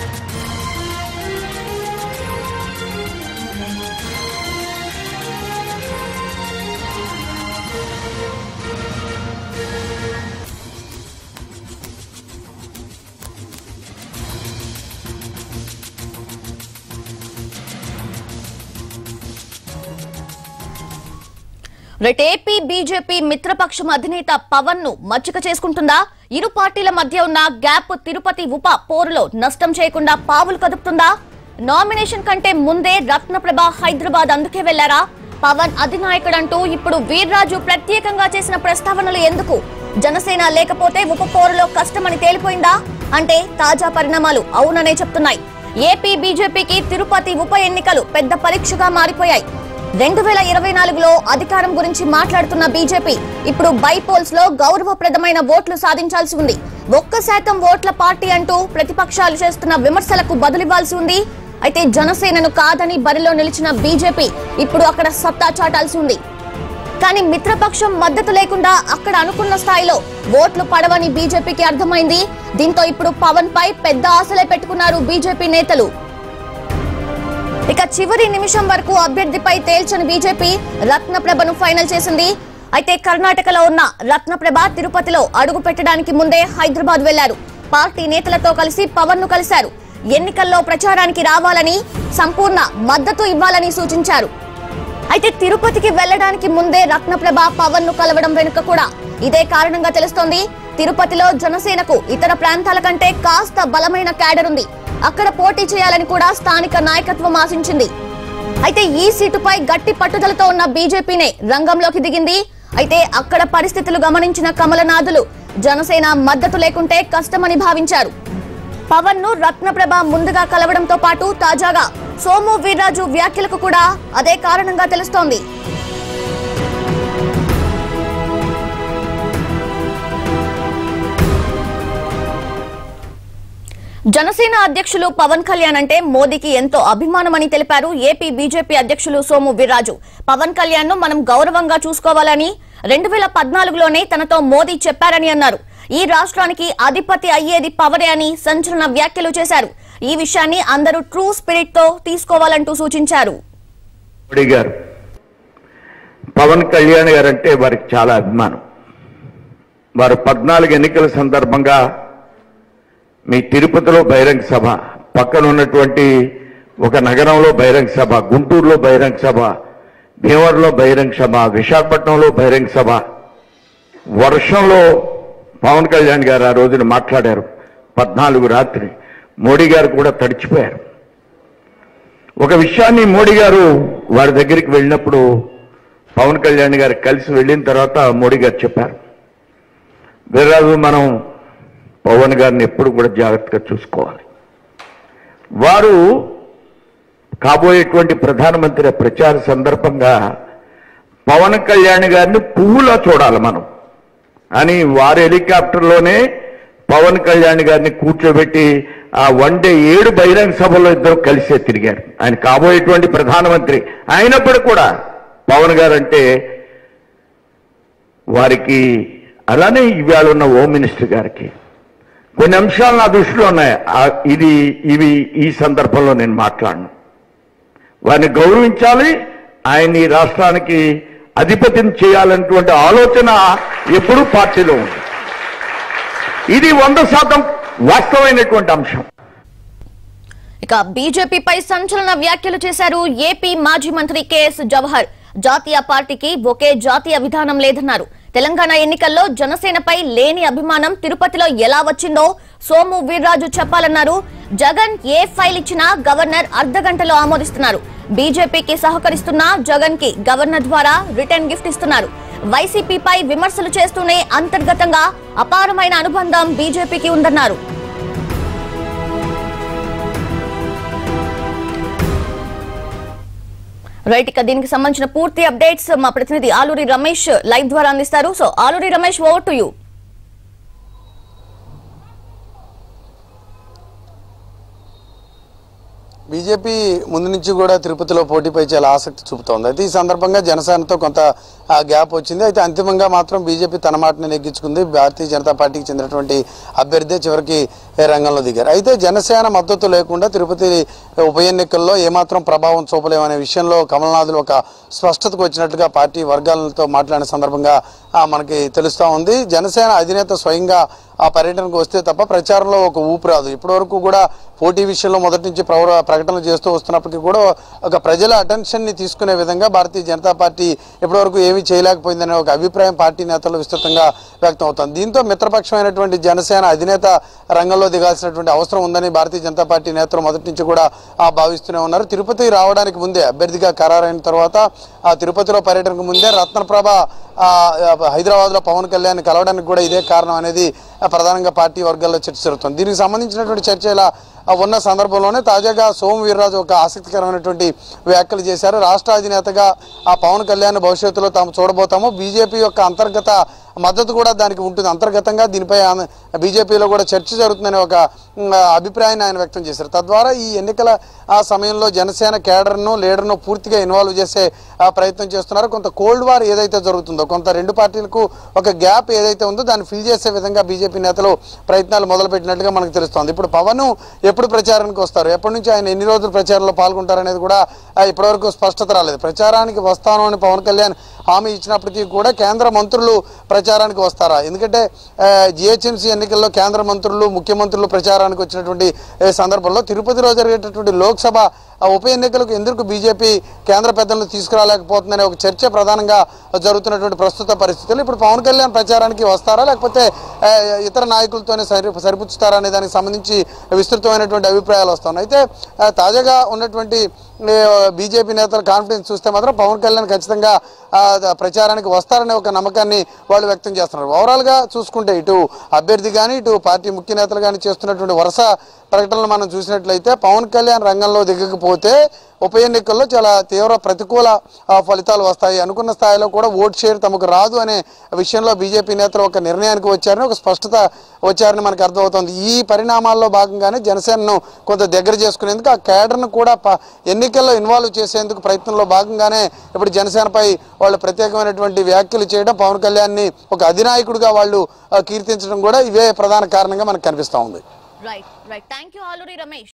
rate AP BJP మిత్రపక్షం అధినేత పవన్ ను మచ్చిక చేసుకుంటుందా ఇరు పార్టీల మధ్య ఉన్న గ్యాప్ తిరుపతి ఉప పోరులో నష్టం చేయకుండా పావులు కదుపుతుందా నామినేషన్ కంటే ముందే రత్నప్రభ హైదరాబాద్ అందుకే వెళ్లారా పవన్ అధినాయకుడంటూ ఇప్పుడు వీర్రాజు ప్రత్యేకంగా చేసిన ప్రస్తావనలు ఎందుకు జనసేన లేకపోతే ఉప పోరులో కష్టమని తేలిపోయిందా అంటే తాజా పరిణామాలు అవుననే చెప్తున్నాయి ఏపీ బీజేపీకి తిరుపతి ఉప ఎన్నికలు పెద్ద పరీక్షగా మారిపోయాయి రెండు వేల ఇరవై నాలుగులో అధికారం గురించి మాట్లాడుతున్న బీజేపీ ఇప్పుడు బైపోల్స్ లో గౌరవప్రదమైన ఓట్లు సాధించాల్సి ఉంది ఒక్క శాతం ఓట్ల పార్టీ అంటూ ప్రతిపక్షాలు చేస్తున్న విమర్శలకు బదులివ్వాల్సి ఉంది అయితే జనసేనను కాదని బరిలో నిలిచిన బీజేపీ ఇప్పుడు అక్కడ సత్తా చాటాల్సి ఉంది కానీ మిత్రపక్షం మద్దతు లేకుండా అక్కడ అనుకున్న స్థాయిలో ఓట్లు పడవని బీజేపీకి అర్థమైంది దీంతో ఇప్పుడు పవన్ పై పెద్ద ఆశలే పెట్టుకున్నారు బీజేపీ నేతలు ఇక చివరి నిమిషం వరకు అభ్యర్థిపై తేల్చని బీజేపీ రత్నప్రభను ఫైనల్ చేసింది అయితే కర్ణాటకలో ఉన్న రత్నప్రభ తిరుపతిలో అడుగు పెట్టడానికి ముందే హైదరాబాద్ వెళ్లారు పార్టీ నేతలతో కలిసి పవన్ ను కలిశారు ఎన్నికల్లో ప్రచారానికి రావాలని సంపూర్ణ మద్దతు ఇవ్వాలని సూచించారు అయితే తిరుపతికి వెళ్లడానికి ముందే రత్నప్రభ పవన్ ను కలవడం వెనుక కూడా ఇదే కారణంగా తెలుస్తోంది తిరుపతిలో జనసేనకు ఇతర ప్రాంతాల కంటే కాస్త బలమైన క్యాడర్ ఉంది అక్కడ పోటీ చేయాలని కూడా స్థానిక నాయకత్వం ఆశించింది అయితే ఈ సీటుపై గట్టి పట్టుదలతో ఉన్న బీజేపీనే రంగంలోకి దిగింది అయితే అక్కడ పరిస్థితులు గమనించిన కమలనాథులు జనసేన మద్దతు లేకుంటే కష్టమని భావించారు పవన్ ను రత్నప్రభ ముందుగా కలవడంతో పాటు తాజాగా సోము వీర్రాజు వ్యాఖ్యలకు కూడా అదే కారణంగా తెలుస్తోంది జనసేన అధ్యక్షులు పవన్ కళ్యాణ్ అంటే మోదీకి ఎంతో అభిమానమని తెలిపారు ఏపీ బీజేపీ అధ్యక్షులు సోము వీర్రాజు పవన్ కళ్యాణ్ ను మనం గౌరవంగా చూసుకోవాలని రెండు వేల పద్నాలుగులోనే తనతో మోదీ చెప్పారని అన్నారు ఈ రాష్ట్రానికి అధిపతి అయ్యేది పవరే అని సంచలన వ్యాఖ్యలు చేశారు ఈ విషయాన్ని అందరూ ట్రూ స్పిరిట్ తో తీసుకోవాలంటూ సూచించారు మోడీ గారు పవన్ కళ్యాణ్ గారు అంటే వారికి చాలా అభిమానం వారు పద్నాలుగు ఎన్నికల సందర్భంగా మీ తిరుపతిలో బహిరంగ సభ పక్కన ఉన్నటువంటి ఒక నగరంలో బహిరంగ సభ గుంటూరులో బహిరంగ సభ భీమవరంలో బహిరంగ సభ విశాఖపట్నంలో బహిరంగ సభ వర్షంలో పవన్ కళ్యాణ్ గారు ఆ రోజున మాట్లాడారు పద్నాలుగు రాత్రి మోడీ గారు కూడా తడిచిపోయారు ఒక విషయాన్ని మోడీ గారు వారి దగ్గరికి వెళ్ళినప్పుడు పవన్ కళ్యాణ్ గారు కలిసి వెళ్ళిన తర్వాత మోడీ గారు చెప్పారు వీర్రాజు మనం పవన్ గారిని ఎప్పుడు కూడా జాగ్రత్తగా చూసుకోవాలి వారు కాబోయేటువంటి ప్రధానమంత్రి ప్రచార సందర్భంగా పవన్ కళ్యాణ్ గారిని పువ్వులా చూడాలి మనం అని వారి హెలికాప్టర్లోనే పవన్ కళ్యాణ్ గారిని కూర్చోబెట్టి ఆ వన్ డే ఏడు బహిరంగ సభలో ఇద్దరు కలిసే తిరిగారు ఆయన కాబోయేటువంటి ప్రధానమంత్రి అయినప్పుడు కూడా పవన్ గారు అంటే వారికి అలానే ఇవాళ ఉన్న హోమ్ మినిస్టర్ గారికి కొన్ని అంశాలు నా దృష్టిలో ఉన్నాయి ఆ, ఇది ఇవి ఈ సందర్భంలో నేను మాట్లాడను వారిని గౌరవించాలి ఆయన ఈ రాష్ట్రానికి అధిపతిని చేయాలన్నటువంటి ఆలోచన ఎప్పుడూ పార్టీలో ఉంది ఇది వంద శాతం వాస్తవమైనటువంటి అంశం ఇక బీజేపీపై సంచలన వ్యాఖ్యలు చేశారు ఏపీ మాజీ మంత్రి కెఎస్ జవహర్ జాతీయ పార్టీకి ఒకే జాతీయ విధానం లేదన్నారు తెలంగాణ ఎన్నికల్లో జనసేనపై లేని అభిమానం తిరుపతిలో ఎలా వచ్చిందో సోము వీర్రాజు చెప్పాలన్నారు జగన్ ఏ ఫైల్ ఇచ్చినా గవర్నర్ అర్ధ గంటలో ఆమోదిస్తున్నారు బీజేపీకి సహకరిస్తున్న జగన్ కి గవర్నర్ ద్వారా రిటర్న్ గిఫ్ట్ ఇస్తున్నారు వైసీపీపై విమర్శలు చేస్తూనే అంతర్గతంగా అపారమైన అనుబంధం బీజేపీకి ఉందన్నారు రైట్ ఇక దీనికి సంబంధించిన పూర్తి అప్డేట్స్ మా ప్రతినిధి ఆలూరి రమేష్ లైవ్ ద్వారా అందిస్తారు so Aluri Ramesh over to you BJP ముందు నుంచి కూడా తిరుపతిలో పోటీపై చాలా ఆసక్తి చూపుతోంది అయితే ఈ సందర్భంగా జనసేనతో కొంత ఆ, గ్యాప్ వచ్చింది అయితే అంతిమంగా మాత్రం బీజేపీ తన మాటని నెగ్గించుకుంది భారతీయ జనతా పార్టీకి చెందినటువంటి అభ్యర్థి చివరికి ఏ రంగంలో దిగారు అయితే జనసేన మద్దతు లేకుండా తిరుపతి ఉప ఎన్నికల్లో ఏమాత్రం ప్రభావం చూపలేమనే విషయంలో కమల్నాథులు ఒక స్పష్టతకు వచ్చినట్లుగా పార్టీ వర్గాలతో మాట్లాడిన సందర్భంగా ఆ, మనకి తెలుస్తూ ఉంది జనసేన అధినేత స్వయంగా ఆ పర్యటనకు వస్తే తప్ప ప్రచారంలో ఒక ఊపు రాదు ఇప్పటివరకు కూడా పోటీ విషయంలో మొదటి నుంచి ప్రవ ప్రకటనలు చేస్తూ వస్తున్నప్పటికీ కూడా ఒక ప్రజల అటెన్షన్ని తీసుకునే విధంగా భారతీయ జనతా పార్టీ ఇప్పటివరకు ఏమీ చేయలేకపోయిందనే ఒక అభిప్రాయం పార్టీ నేతలు విస్తృతంగా వ్యక్తం అవుతుంది దీంతో మిత్రపక్షమైనటువంటి జనసేన అధినేత రంగంలో దిగాల్సినటువంటి అవసరం ఉందని భారతీయ జనతా పార్టీ నేతలు మొదటి నుంచి కూడా ఆ, భావిస్తూనే ఉన్నారు తిరుపతి రావడానికి ముందే అభ్యర్థిగా ఖరారైన తర్వాత ఆ తిరుపతిలో పర్యటనకు ముందే రత్నప్రభ ఆ, హైదరాబాద్ లో పవన్ కళ్యాణ్ కలవడానికి కూడా ఇదే కారణం అనేది ఆ, ప్రధానంగా పార్టీ వర్గాల్లో చర్చ జరుగుతుంది దీనికి సంబంధించినటువంటి చర్చ ఇలా ఆ, ఉన్న సందర్భంలోనే తాజాగా సోము వీర్రాజు ఒక ఆసక్తికరమైనటువంటి వ్యాఖ్యలు చేశారు రాష్ట్ర అధినేతగా ఆ పవన్ కళ్యాణ్ భవిష్యత్తులో తాము చూడబోతాము బీజేపీ యొక్క అంతర్గత మద్దతు కూడా దానికి ఉంటుంది అంతర్గతంగా దీనిపై ఆమె బీజేపీలో కూడా చర్చ జరుగుతుందనే ఒక ఉమ్, అభిప్రాయాన్ని ఆయన వ్యక్తం చేశారు తద్వారా ఈ ఎన్నికల ఆ సమయంలో జనసేన కేడర్ను లీడర్ను పూర్తిగా ఇన్వాల్వ్ చేసే ఆ, ప్రయత్నం చేస్తున్నారు కొంత కోల్డ్ వార్ ఏదైతే జరుగుతుందో కొంత రెండు పార్టీలకు ఒక గ్యాప్ ఏదైతే ఉందో దాన్ని ఫిల్ చేసే విధంగా బీజేపీ నేతలు ప్రయత్నాలు మొదలుపెట్టినట్టుగా మనకు తెలుస్తోంది ఇప్పుడు పవన్ ఎప్పుడు ప్రచారానికి వస్తారు ఎప్పటి నుంచి ఆయన ఎన్ని రోజులు ప్రచారంలో పాల్గొంటారనేది కూడా ఆ, ఇప్పటివరకు స్పష్టత రాలేదు ప్రచారానికి వస్తాను అని పవన్ కళ్యాణ్ హామీ ఇచ్చినప్పటికీ కూడా కేంద్ర మంత్రులు ప్రచారానికి వస్తారా ఎందుకంటే జిహెచ్ఎంసీ ఎన్నికల్లో కేంద్ర మంత్రులు ముఖ్యమంత్రులు ప్రచారానికి వచ్చినటువంటి ఏ, సందర్భంలో తిరుపతిలో జరిగేటటువంటి లోక్సభ ఆ ఉప ఎన్నికలకు ఎందుకు బీజేపీ కేంద్ర పెద్దలను తీసుకురాలేకపోతుందనే ఒక చర్చ ప్రధానంగా జరుగుతున్నటువంటి ప్రస్తుత పరిస్థితులు ఇప్పుడు పవన్ కళ్యాణ్ ప్రచారానికి వస్తారా లేకపోతే ఆ, ఇతర నాయకులతోనే సరి సరిపుచ్చుతారా అనే దానికి సంబంధించి విస్తృతమైనటువంటి అభిప్రాయాలు వస్తున్నాయి అయితే ఆ, తాజాగా ఉన్నటువంటి బీజేపీ నేతల కాన్ఫిడెన్స్ చూస్తే మాత్రం పవన్ కళ్యాణ్ ఖచ్చితంగా ఆ, ద- ప్రచారానికి వస్తారనే ఒక నమ్మకాన్ని వాళ్ళు వ్యక్తం చేస్తున్నారు ఓవరాల్గా చూసుకుంటే ఇటు అభ్యర్థి కానీ ఇటు పార్టీ ముఖ్య నేతలు కానీ చేస్తున్నటువంటి వరుస ప్రకటనలు మనం చూసినట్లయితే పవన్ కళ్యాణ్ రంగంలో దిగకపోతే ఉప ఎన్నికల్లో చాలా తీవ్ర ప్రతికూల ఆ, ఫలితాలు వస్తాయి అనుకున్న స్థాయిలో కూడా ఓట్ షేర్ తమకు రాదు అనే విషయంలో బీజేపీ నేతలు ఒక నిర్ణయానికి వచ్చారని ఒక స్పష్టత వచ్చారని మనకు అర్థమవుతోంది ఈ పరిణామాల్లో భాగంగానే జనసేనను కొంత దగ్గర చేసుకునేందుకు ఆ కేడర్ను కూడా ప- ఎన్నికల్లో ఇన్వాల్వ్ చేసేందుకు ప్రయత్నంలో భాగంగానే ఇప్పుడు జనసేనపై వాళ్ళు ప్రత్యేకమైనటువంటి వ్యాఖ్యలు చేయడం పవన్ కళ్యాణ్ని ఒక అధినాయకుడిగా వాళ్ళు ఆ, కీర్తించడం కూడా ఇవే ప్రధాన కారణంగా మనకు కనిపిస్తూ ఉంది right right thank you Aluri Ramesh